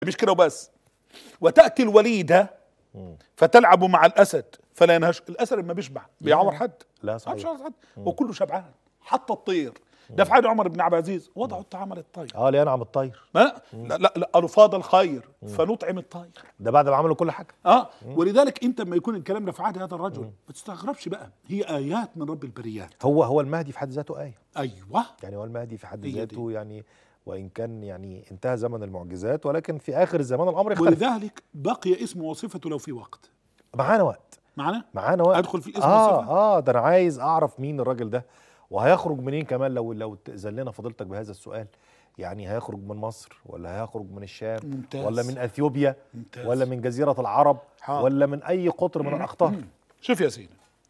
مش كده وبس وتاتي الوليده فتلعب مع الاسد فلا ينهش الاسد ما بيشبع بيعور حد لا ما صحيح بيعور حد وكله شبعان حتى الطير ده في عهد عمر بن عبد العزيز وضعوا الطعام للطير اه لينعم الطير ما لا لا, لا قالوا فاض الخير فنطعم الطير ده بعد ما عملوا كل حاجه اه ولذلك انت لما يكون الكلام ده في عهد هذا الرجل ما تستغربش بقى هي ايات من رب البريات هو هو المهدي في حد ذاته ايه ايوه يعني هو المهدي في حد هي دي. ذاته يعني وان كان يعني انتهى زمن المعجزات ولكن في اخر الزمان الامر يختلف ولذلك بقي اسم وصفته لو في وقت معانا وقت معنا معانا وقت ادخل في الاسم اه والصفه اه ده انا عايز اعرف مين الراجل ده وهيخرج منين كمان لو لو تأذن لنا فضيلتك بهذا السؤال يعني هيخرج من مصر ولا هيخرج من الشام ممتاز. ولا من اثيوبيا ممتاز. ولا من جزيره العرب حاضر. ولا من اي قطر من الاقطار شوف يا سيدي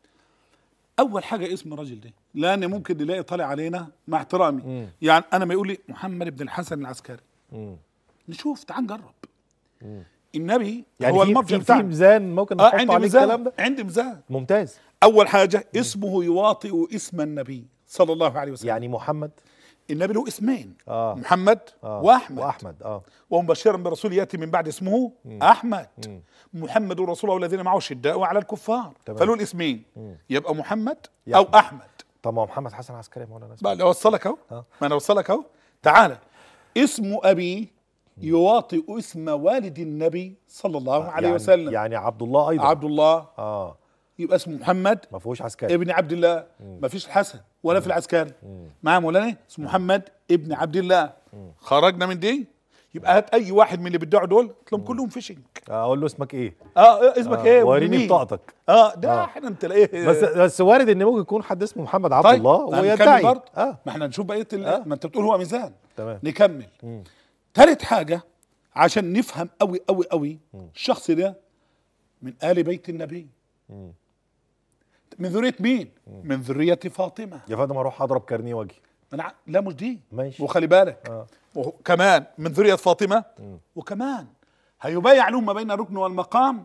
اول حاجه اسم الراجل ده لان ممكن نلاقي طالع علينا مع احترامي مم. يعني انا ما يقول لي محمد بن الحسن العسكري مم. نشوف تعال نجرب مم. النبي يعني هو في المرجع في, في بتاعنا ميزان ممكن اه نحط عندي عليه الكلام ميزان ده عندي ميزان ممتاز اول حاجه اسمه يواطئ اسم النبي صلى الله عليه وسلم يعني محمد النبي له اسمين آه. محمد آه. واحمد واحمد اه ومبشرا برسول ياتي من بعد اسمه احمد محمد رسول الله والذين معه شداء على الكفار تمام. فله الاسمين يبقى محمد يا او أحمد. احمد طب ما هو محمد حسن عسكري ما هو انا بقى لو اوصلك اهو آه. ما انا اوصلك اهو تعالى اسم ابي يواطئ اسم والد النبي صلى الله عليه يعني وسلم يعني عبد الله ايضا عبد الله اه يبقى اسمه محمد ما فيهوش عسكري ابن عبد الله ما فيش الحسن ولا في العسكري معاه مولانا اسمه محمد ابن عبد الله خرجنا من دي يبقى هات اي واحد من اللي بيدعوا دول تلاقيهم كلهم فيشنج اقول له اسمك ايه اه اسمك آه، ايه وريني ومين؟ بطاقتك اه ده آه. احنا تلاقيه بس بس وارد ان ممكن يكون حد اسمه محمد عبد طيب الله ما ويدعي هنكمل برضه اه ما احنا نشوف بقيه ال- آه. ما انت بتقول هو ميزان تمام نكمل ثالث حاجه عشان نفهم قوي قوي قوي الشخص ده من ال بيت النبي مم. من ذريه مين من ذريه فاطمه يا فندم اروح اضرب كارنيه واجي من ع... لا مش دي ماشي. وخلي بالك اه وكمان من ذريه فاطمه وكمان هيبايع لهم ما بين الركن والمقام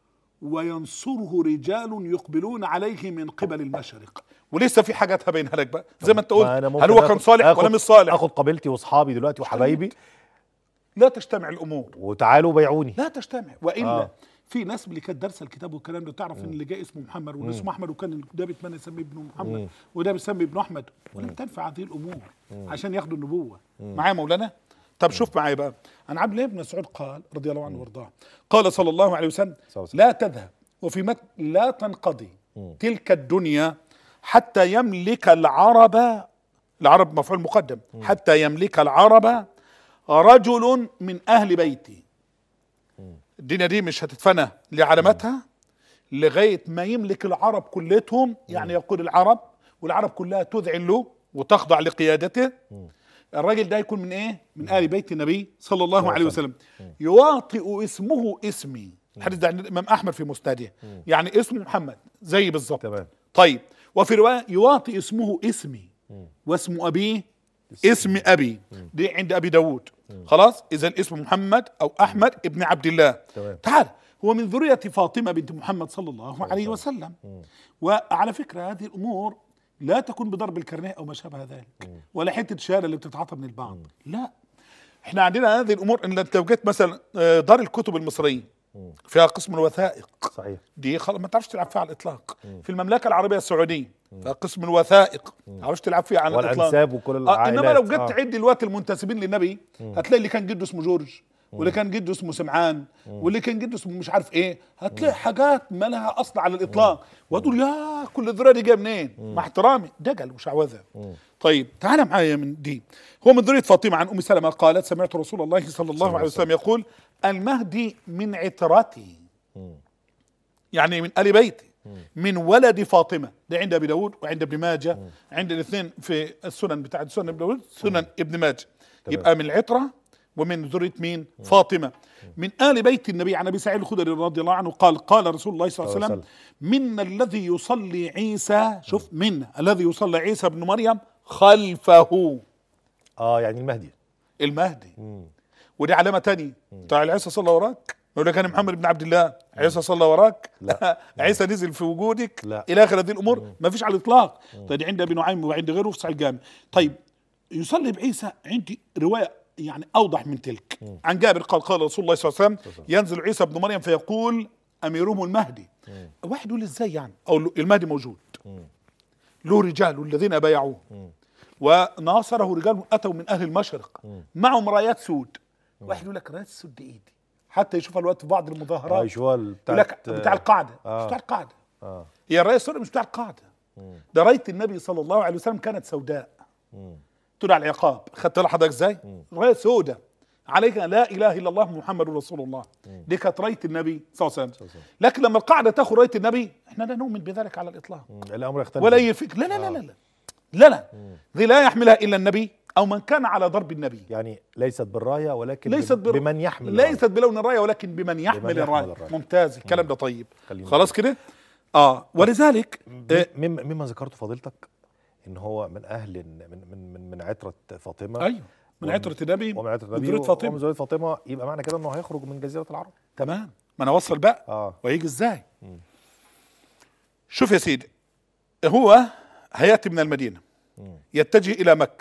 وينصره رجال يقبلون عليه من قبل المشرق ولسه في حاجات هبينها لك بقى زي ما انت قلت ما أنا هل ممكن هو كان آخد- صالح آخد ولا مش صالح اخد قبيلتي واصحابي دلوقتي وحبايبي لا تجتمع الامور وتعالوا بيعوني لا تجتمع والا آه. آه. في ناس اللي كانت دارسه الكتاب والكلام ده تعرف ان اللي جاي اسمه محمد واللي اسمه احمد وكان ده بيتمنى يسميه ابنه محمد وده بيسمي ابنه احمد ولم تنفع هذه الامور عشان ياخدوا النبوه معايا مولانا طب شوف معايا بقى عن عبد الله بن مسعود قال رضي الله عنه وارضاه قال صلى الله عليه وسلم صلى الله عليه لا تذهب وفي متن لا تنقضي تلك الدنيا حتى يملك العرب العرب مفعول مقدم حتى يملك العرب رجل من اهل بيتي الدنيا دي مش هتتفنى لعلامتها لغايه ما يملك العرب كلتهم يعني يقول العرب والعرب كلها تذعن له وتخضع لقيادته الراجل ده يكون من ايه؟ من ال بيت النبي صلى الله عليه وسلم يواطئ اسمه اسمي الحديث ده عند الامام احمد في مسنده يعني اسمه محمد زي بالظبط تمام طيب وفي روايه يواطئ اسمه اسمي واسم ابيه اسم ابي دي عند ابي داود خلاص اذا اسم محمد او احمد ابن عبد الله تمام. تعال هو من ذريه فاطمه بنت محمد صلى الله عليه وسلم وعلى فكره هذه الامور لا تكون بضرب الكرنيه او ما شابه ذلك ولا حته شهاده اللي بتتعاطى من البعض لا احنا عندنا هذه الامور ان انت لو جيت مثلا آه، دار الكتب المصريه فيها قسم الوثائق صحيح دي خلاص ما تعرفش تلعب فيها على الاطلاق في المملكه العربيه السعوديه فقسم الوثائق ما تعرفش تلعب فيها على الاطلاق والانساب وكل آه العائلات انما لو جيت آه. تعد الوقت المنتسبين للنبي هتلاقي اللي كان جده اسمه جورج واللي كان جده اسمه سمعان واللي كان جده اسمه مش عارف ايه هتلاقي حاجات ما لها اصل على الاطلاق وتقول يا كل الذريه دي جايه منين مع احترامي دجل وشعوذه طيب تعال معايا من دي هو من ذريه فاطمه عن ام سلمه قالت سمعت رسول الله صلى الله عليه وسلم يقول المهدي من عترتي يعني من ال بيتي من ولد فاطمه ده عند ابي داود وعند ابن ماجه عند الاثنين في السنن بتاعت سنن ابن داود سنن ابن ماجه يبقى من العتره ومن ذريه مين فاطمه من ال بيت النبي عن ابي سعيد الخدري رضي الله عنه قال قال رسول الله صلى الله عليه وسلم منا الذي يصلي عيسى شوف منا الذي يصلي عيسى ابن مريم خلفه اه يعني المهدي المهدي ودي علامه تانية تعال عيسى صلى وراك يقول لك انا محمد بن عبد الله عيسى صلى وراك لا. عيسى نزل في وجودك لا. الى اخر هذه الامور ما فيش على الاطلاق طيب عند ابي نعيم وعند غيره في صحيح الجامع طيب يصلي بعيسى عندي روايه يعني اوضح من تلك عن جابر قال قال رسول الله صلى الله عليه وسلم ينزل عيسى ابن مريم فيقول اميرهم المهدي واحد يقول ازاي يعني او له- المهدي موجود له رجال الذين بايعوه وناصره رجال اتوا من اهل المشرق معهم رايات سود واحد يقول لك رايات السود دي ايه دي حتى يشوفها الوقت في بعض اه المظاهرات يشوفها يقول بتاعت لك بتاع القاعده آه. مش بتاع القاعده اه هي الرايه السوداء مش بتاع القاعده ده رايه النبي صلى الله عليه وسلم كانت سوداء تدعى العقاب خدت بالك حضرتك ازاي؟ رايه سوداء عليك لا اله الا الله محمد رسول الله دي كانت رايه النبي صلى الله عليه وسلم لكن لما القاعده تاخذ رايه النبي احنا لا نؤمن بذلك على الاطلاق مم. الامر يختلف ولا اي فكر لا لا لا لا لا لا لا دي لا يحملها الا النبي او من كان على ضرب النبي يعني ليست بالرايه ولكن ليست بم- بر... بمن يحمل الراية. ليست بلون الرايه ولكن بمن يحمل, بمن يحمل الرايه الراية. ممتاز الكلام ده طيب خلينا خلاص كده اه ولذلك آه، مما مما ذكرته فضيلتك ان هو من اهل من من من, من عتره فاطمه ايوه من ومن- عترة النبي ومن عتره من النبي ذرية ومن فاطمة ذريه فاطمه يبقى معنى كده انه هيخرج من جزيره العرب تمام ما انا اوصل بقى اه ويجي ازاي شوف يا سيدي هو هياتي من المدينه يتجه الى مكه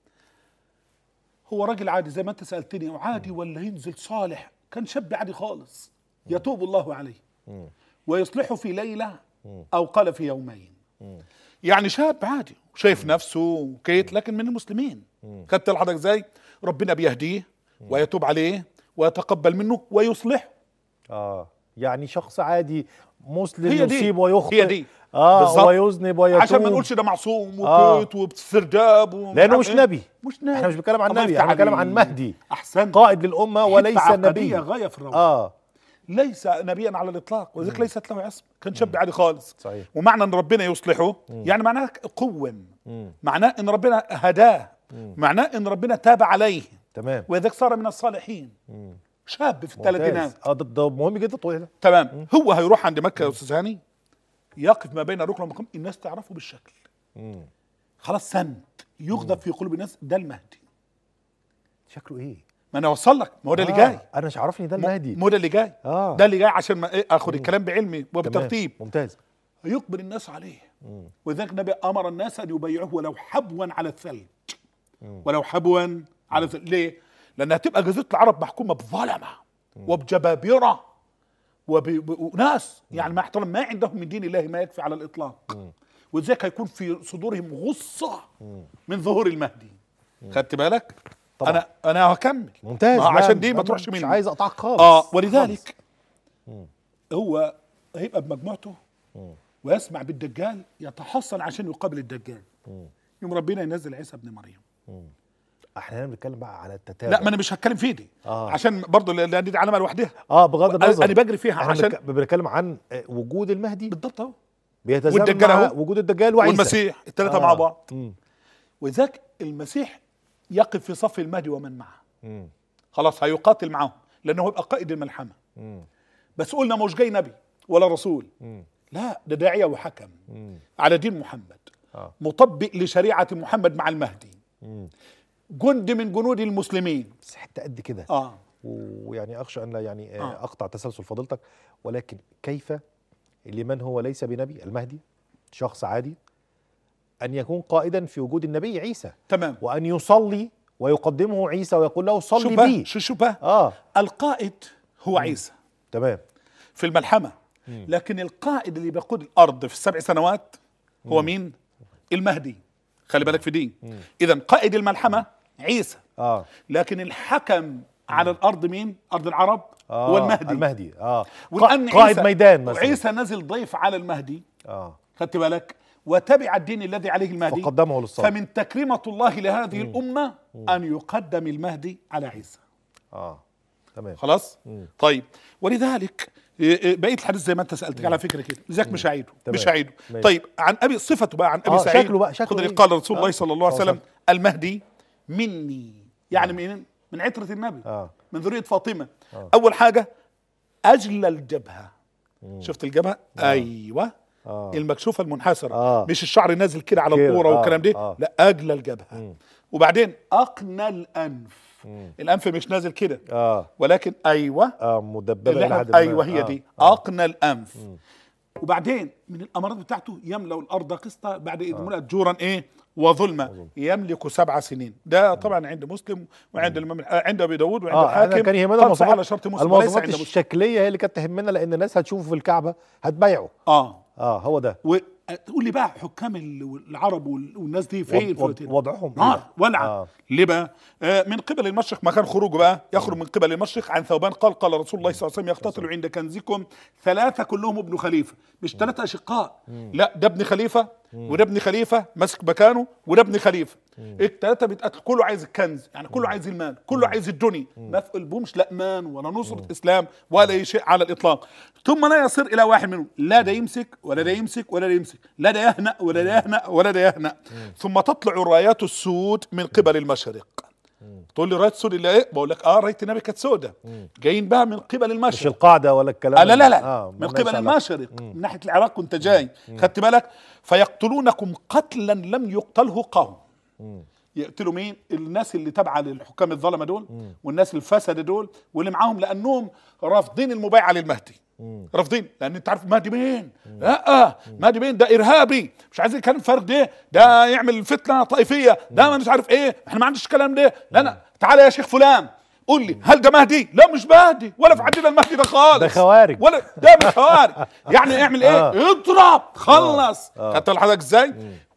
هو راجل عادي زي ما انت سالتني وعادي ولا ينزل صالح كان شاب عادي خالص يتوب الله عليه ويصلحه في ليله او قال في يومين يعني شاب عادي وشايف نفسه وكيت لكن من المسلمين خدت حضرتك ازاي ربنا بيهديه ويتوب عليه ويتقبل منه ويصلحه اه يعني شخص عادي مسلم هي دي يصيب ويخطئ هي دي اه بالظبط. ويذنب ويتوب عشان ما نقولش ده معصوم آه. وكيت وبسرداب ومش لانه عارف مش إيه. نبي مش نبي احنا مش بنتكلم عن الله نبي يفتح احنا بنتكلم عن عليك. مهدي احسن قائد للامه وليس نبي غايه في الروعه اه ليس نبيا على الاطلاق ولذلك ليست له عصمه كان شاب عادي خالص صحيح. ومعنى ان ربنا يصلحه يعني معناه قوم معناه ان ربنا هداه معناه ان ربنا تاب عليه تمام ولذلك صار من الصالحين شاب في الثلاثينات ممتاز اه ده, ده مهم جدا الطويل ده تمام هو هيروح عند مكه يا استاذ هاني يقف ما بين الركن والمقام الناس تعرفه بالشكل خلاص سند يغضب في قلوب الناس ده المهدي شكله ايه ما انا اوصل لك ما هو ده اللي آه، جاي انا مش عارفني ده المهدي ما هو ده اللي جاي اه ده اللي جاي عشان ما إيه اخد الكلام بعلمي تمام. وبترتيب ممتاز يقبل الناس عليه ولذلك النبي امر الناس ان يبايعوه ولو حبوا على الثلج ولو حبوا على الثلج ليه؟ لانها تبقى جزيره العرب محكومه بظلمه وبجبابره وب- ب- وناس يعني مع احترام ما عندهم من دين الله ما يكفي على الاطلاق ولذلك هيكون في صدورهم غصه من ظهور المهدي خدت بالك؟ طبعا. انا انا هكمل ممتاز ما هو لا، عشان دي ما أنا تروحش مش مني عايز اقطعك خالص اه خالص. ولذلك هو هيبقى بمجموعته ويسمع بالدجال يتحصن عشان يقابل الدجال يوم ربنا ينزل عيسى ابن مريم احنا بنتكلم بقى على التتابع لا ما انا مش هتكلم في دي آه. عشان برضه لان دي علامه لوحدها اه بغض أنا- النظر أنا بجري فيها احنا عشان- بنك- بنتكلم عن آه، وجود المهدي بالضبط اهو بيتزامن والدجال مع أهو. وجود الدجال وعيسى والمسيح الثلاثه آه. مع بعض مم. وذاك المسيح يقف في صف المهدي ومن معه مم. خلاص هيقاتل معاهم لانه هيبقى قائد الملحمه مم. بس قلنا مش جاي نبي ولا رسول مم. لا ده داعيه وحكم مم. على دين محمد آه. مطبق لشريعه محمد مع المهدي مم. جند من جنود المسلمين بس حته قد كده اه ويعني اخشى ان لا يعني آه. آه. اقطع تسلسل فضيلتك ولكن كيف لمن هو ليس بنبي المهدي شخص عادي ان يكون قائدا في وجود النبي عيسى تمام وان يصلي ويقدمه عيسى ويقول له شو صلي بقى بي شو شو بقى اه القائد هو عيسى تمام في الملحمه لكن القائد اللي بيقود الارض في السبع سنوات هو مين المهدي خلي بالك في دي اذا قائد الملحمه عيسى اه لكن الحكم على الارض مين ارض العرب آه هو المهدي المهدي اه والان قائد عيسى- ميدان مثلا وعيسى نزل ضيف على المهدي اه خدت بالك وتبع الدين الذي عليه المهدي فقدمه للصلاة فمن تكريمة الله لهذه الأمة أن يقدم المهدي على عيسى اه تمام خلاص طيب ولذلك إيه، إيه، بقيه الحديث زي ما انت سالتني على فكره كده لذلك مش هعيده تمام. مش هعيده ماشي. طيب عن ابي صفته بقى عن ابي آه، سعيد شكله بقى، شكله خدري إيه؟ قال رسول الله آه. صلى الله عليه صلى الله وسلم المهدي مني يعني من من عتره النبي آه. من ذريه فاطمه اول حاجه اجل الجبهه شفت الجبهه ايوه آه. المكشوفه المنحسره آه. مش الشعر نازل كده على كده، القوره آه، والكلام ده آه. لا اجل الجبهه وبعدين اقنى الانف الانف مش نازل كده اه ولكن ايوه اه مدببه اللي الى احنا حد ما ايوه هي آه. دي اقنى الانف وبعدين من الامارات بتاعته يملا الارض قسطا بعد اذ ملأت جورا ايه وظلما يملك سبع سنين ده طبعا عند مسلم وعند الامام آه، عند ابي داود وعند اه انا الحاكم كان يهمنا قد صح على المواصفات شرط مسلم وليس المواصفات عند مسلم الشكليه هي اللي كانت تهمنا لان الناس هتشوفه في الكعبه هتبايعه اه اه هو ده وتقول لي بقى حكام ال- العرب وال- والناس دي فين وض- وض- في وضعهم إيه نار بقى؟ ولعة آه. ليه بقى؟ آه من قبل المشرق ما كان خروجه بقى يخرج من قبل المشرق عن ثوبان قال قال رسول الله صلى الله عليه وسلم يقتتل عند كنزكم ثلاثة كلهم ابن خليفة مش ثلاثة أشقاء لا ده ابن خليفة وده ابن خليفة ماسك مكانه وده ابن خليفة الثلاثة بيتقتل كله عايز الكنز يعني كله عايز المال كله عايز الدنيا ما في قلبهمش لا مان ولا نصرة إسلام ولا أي شيء على الإطلاق ثم لا يصير إلى واحد منهم لا ده يمسك ولا ده يمسك ولا ده يمسك لا ده يهنأ ولا ده يهنأ ولا ده يهنأ ثم تطلع الرايات السود من قبل المشرق تقول لي رايات سود اللي ايه بقول لك اه رايه النبي كانت سودة جايين بقى من قبل مش المشرق القاعده ولا الكلام آه لا لا لا آه من ملهاش قبل علاقة. المشرق من ناحيه العراق كنت جاي خدت بالك فيقتلونكم قتلا لم يقتله قوم يقتلوا مين الناس اللي تابعه للحكام الظلمه دول والناس الفسده دول واللي معاهم لانهم رافضين المبايعه للمهدي رافضين لان انت عارف المهدي مين لا مهدي مين ده ارهابي مش عايزين الكلام الفارغ ده ده يعمل فتنه طائفيه ده ما مش عارف ايه احنا ما عندناش الكلام ده لا لا تعالى يا شيخ فلان قول لي هل ده مهدي؟ لا مش مهدي ولا في عندنا المهدي ده خالص ده خوارج. ولا ده مش خوارج يعني اعمل ايه؟ آه. اضرب خلص خدت حضرتك ازاي؟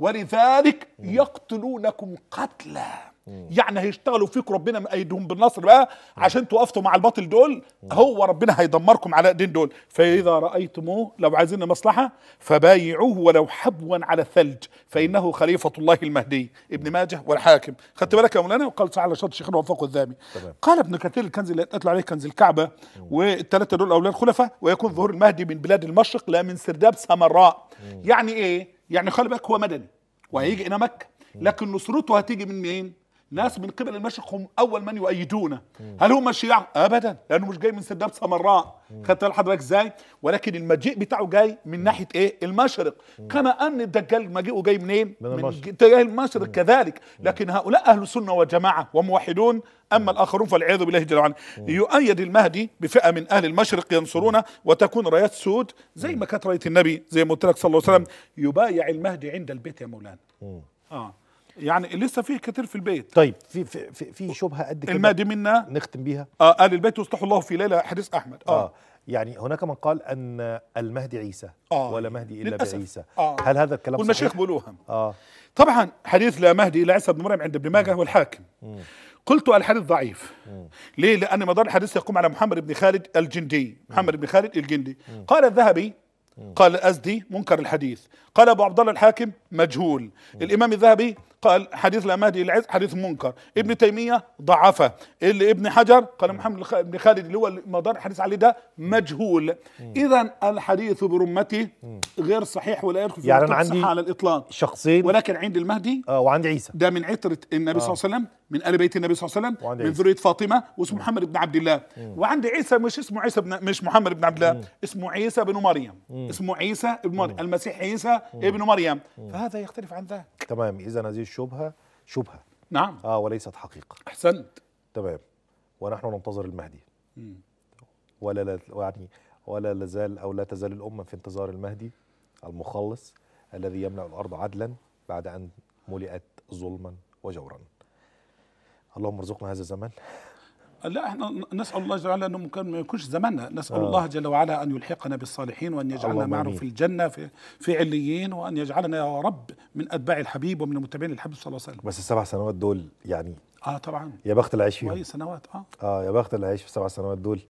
ولذلك يقتلونكم قتلا يعني هيشتغلوا فيكم ربنا مأيدهم بالنصر بقى عشان توقفتوا مع الباطل دول هو ربنا هيدمركم على ايدين دول فاذا رايتموه لو عايزين مصلحه فبايعوه ولو حبوا على الثلج فانه خليفه الله المهدي ابن ماجه والحاكم خدت بالك يا مولانا وقال تعالى شرط شيخنا وفقه الذهبي تمام. قال ابن كثير الكنز اللي اتقال عليه كنز الكعبه والثلاثه دول اولاد خلفاء ويكون ظهور المهدي من بلاد المشرق لا من سرداب سمراء يعني ايه يعني خلي بالك هو مدني وهيجي الى مكه لكن نصرته هتيجي من مين ناس من قبل المشرق هم اول من يؤيدونه هل هم الشيعة ابدا لانه مش جاي من سرداب سمراء خدت بال حضرتك ازاي ولكن المجيء بتاعه جاي من ناحيه ايه المشرق كما ان الدجال مجيئه جاي منين من المشرق. اتجاه المشرق كذلك لكن هؤلاء اهل سنه وجماعه وموحدون اما الاخرون فالعياذ بالله جل وعلا يؤيد المهدي بفئه من اهل المشرق ينصرونه وتكون رايات سود زي ما كانت رايه النبي زي ما قلت لك صلى الله عليه وسلم يبايع المهدي عند البيت يا مولانا اه يعني لسه فيه كتير في البيت طيب في في في, في شبهه قد كده المهدي منا نختم بيها آه آل البيت يصلح الله في ليله حديث احمد اه, اه يعني هناك من قال ان المهدي عيسى آه. ولا مهدي الا للأسف. بعيسى آه. هل هذا الكلام والمشايخ صحيح؟ بيقولوها اه طبعا حديث لا مهدي الا عيسى بن مريم عند ابن ماجه والحاكم قلت الحديث ضعيف ليه لان مدار الحديث يقوم على محمد بن خالد الجندي محمد بن خالد الجندي قال الذهبي قال الازدي منكر الحديث قال ابو عبد الله الحاكم مجهول الامام الذهبي قال حديث لا مهدي العز حديث منكر ابن تيميه ضعفه اللي ابن حجر قال محمد الخ- بن خالد اللي هو مدار الحديث عليه ده مجهول اذا الحديث برمته غير صحيح ولا يدخل في يعني مرتبة أنا عندي الصحة على الاطلاق شخصين ولكن عند المهدي آه وعندي عيسى ده من عترة النبي صلى الله عليه وسلم من آل بيت النبي صلى الله عليه وعند وسلم من عيسى. ذرية فاطمة واسمه محمد بن عبد الله وعند عيسى مش اسمه عيسى بن مش محمد بن عبد الله اسمه عيسى بن مريم اسمه عيسى بن مريم المسيح عيسى ابن مريم فهذا يختلف عن ذاك تمام اذا هذه الشبهه شبهه نعم اه وليست حقيقه أحسنت تمام ونحن ننتظر المهدي ولا لا يعني ولا لازال او لا تزال الامه في انتظار المهدي المخلص الذي يملا الارض عدلا بعد ان ملئت ظلما وجورا اللهم ارزقنا هذا الزمان لا احنا نسال الله جل وعلا انه ممكن ما يكونش زماننا نسال آه. الله جل وعلا ان يلحقنا بالصالحين وان يجعلنا اللهم معه آمين. في الجنه في في عليين وان يجعلنا يا رب من اتباع الحبيب ومن المتبعين للحبيب صلى الله عليه وسلم بس السبع سنوات دول يعني اه طبعا يا بخت اللي عايش فيهم كويس سنوات اه اه يا بخت اللي عايش في السبع سنوات دول